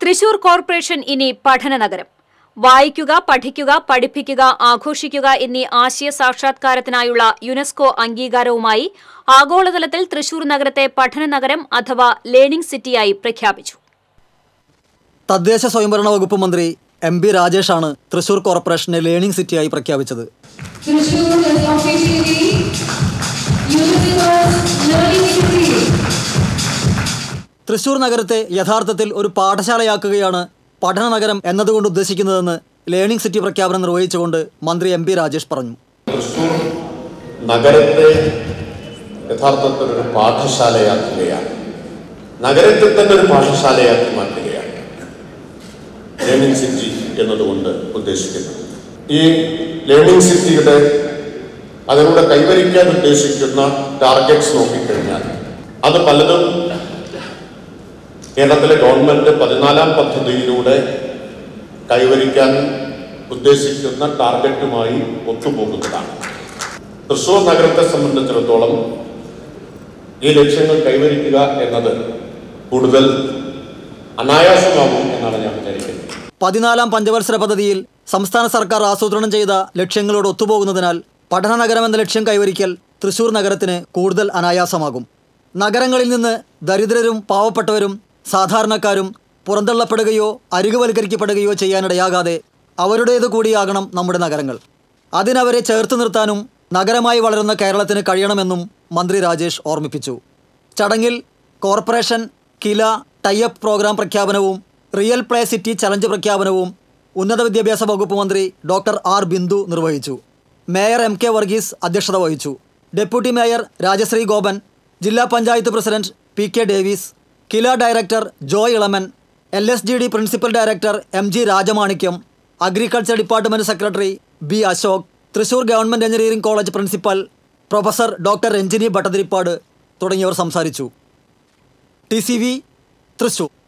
Thrissur corporation ഇനി പഠന നഗരം വായിക്കുക പഠിക്കുക പഠിപ്പിക്കുക ആഘോഷിക്കുക എന്നീ ആശയ സാക്ഷാത്കാരത്തിനായുള്ള യുനെസ്കോ അംഗീകാരവുമായി ആഗോളതലത്തിൽ തൃശൂർ നഗരത്തെ പഠന നഗരം അഥവാ ലേണിംഗ് സിറ്റിയായി പ്രഖ്യാപിച്ചു തദ്ദേശ സ്വയംഭരണ വകുപ്പ് മന്ത്രി എം ബി രാജേഷാണ് തൃശൂർ കോർപ്പറേഷനെ ലേണിംഗ് സിറ്റിയായി പ്രഖ്യാപിച്ചത് Thrissur is officially UNESCO's Learning City. Thrissur നഗരത്തെ യഥാർത്ഥത്തിൽ ഒരു പാഠശാലയാക്കുകയാണ് പഠന നഗരം എന്നതുകൊണ്ട് ഉദ്ദേശിക്കുന്നതെന്ന് ലേണിംഗ് സിറ്റി പ്രഖ്യാപനം നിർവഹിച്ചുകൊണ്ട് മന്ത്രി എം പി രാജേഷ് പറഞ്ഞു തൃശ്ശൂർ നഗരത്തെ യഥാർത്ഥത്തിൽ ഒരു പാഠശാലയാക്കുകയാണ് നഗരത്തെ തന്നെ ഒരു പാഠശാലയാക്കി മാറ്റുകയാണ് ലേണിംഗ് സിറ്റി എന്നതുകൊണ്ട് ഉദ്ദേശിക്കുന്നത് ഈ ലേണിംഗ് സിറ്റിയുടെ അതിലൂടെ കൈവരിക്കാൻ ഉദ്ദേശിക്കുന്ന ടാർഗറ്റ്സ് നോക്കിക്കഴിഞ്ഞാൽ അത് പലതും കേരളത്തിലെ ഗവൺമെന്റ് പതിനാലാം പദ്ധതിയിലൂടെ കൈവരിക്കാൻ ഉദ്ദേശിക്കുന്ന ടാർഗറ്റുമായി ഒത്തുപോകുന്നതാണ് തൃശൂർ നഗരത്തെ സംബന്ധിച്ചിടത്തോളം ഈ ലക്ഷ്യങ്ങൾ കൈവരിക്കുക എന്നത് കൂടുതൽ അനായാസമാകും എന്നാണ് ഞാൻ വിചാരിക്കുന്നത് പതിനാലാം പഞ്ചവത്സര പദ്ധതിയിൽ സംസ്ഥാന സർക്കാർ ആസൂത്രണം ചെയ്ത ലക്ഷ്യങ്ങളോട് ഒത്തുപോകുന്നതിനാൽ പഠന നഗരം എന്ന ലക്ഷ്യം കൈവരിക്കൽ തൃശൂർ നഗരത്തിന് കൂടുതൽ അനായാസമാകും നഗരങ്ങളിൽ നിന്ന് ദരിദ്രരും പാവപ്പെട്ടവരും സാധാരണക്കാരും പുറന്തള്ളപ്പെടുകയോ അരികുവൽക്കരിക്കപ്പെടുകയോ ചെയ്യാനിടയാകാതെ അവരുടേതു കൂടിയാകണം നമ്മുടെ നഗരങ്ങൾ അതിനവരെ ചേർത്ത് നിർത്താനും നഗരമായി വളരുന്ന കേരളത്തിന് കഴിയണമെന്നും മന്ത്രി രാജേഷ് ഓർമ്മിപ്പിച്ചു ചടങ്ങിൽ കോർപ്പറേഷൻ കില ടൈഅപ്പ് പ്രോഗ്രാം പ്രഖ്യാപനവും റിയൽ പ്ലേ സിറ്റി ചലഞ്ച് പ്രഖ്യാപനവും ഉന്നത വിദ്യാഭ്യാസ വകുപ്പ് മന്ത്രി ഡോക്ടർ ആർ ബിന്ദു നിർവഹിച്ചു മേയർ എം കെ വർഗീസ് അധ്യക്ഷത വഹിച്ചു ഡെപ്യൂട്ടി മേയർ രാജശ്രീ ഗോപൻ ജില്ലാ panchayat president P K Davis KILA director Joy Elaman L S G D principal director M G Rajamanickam agriculture department secretary B Ashok Thrissur government engineering college principal professor doctor Ranjini Bhattathiripad തുടങ്ങിയവർ സംസാരിച്ചു T C V Thrissur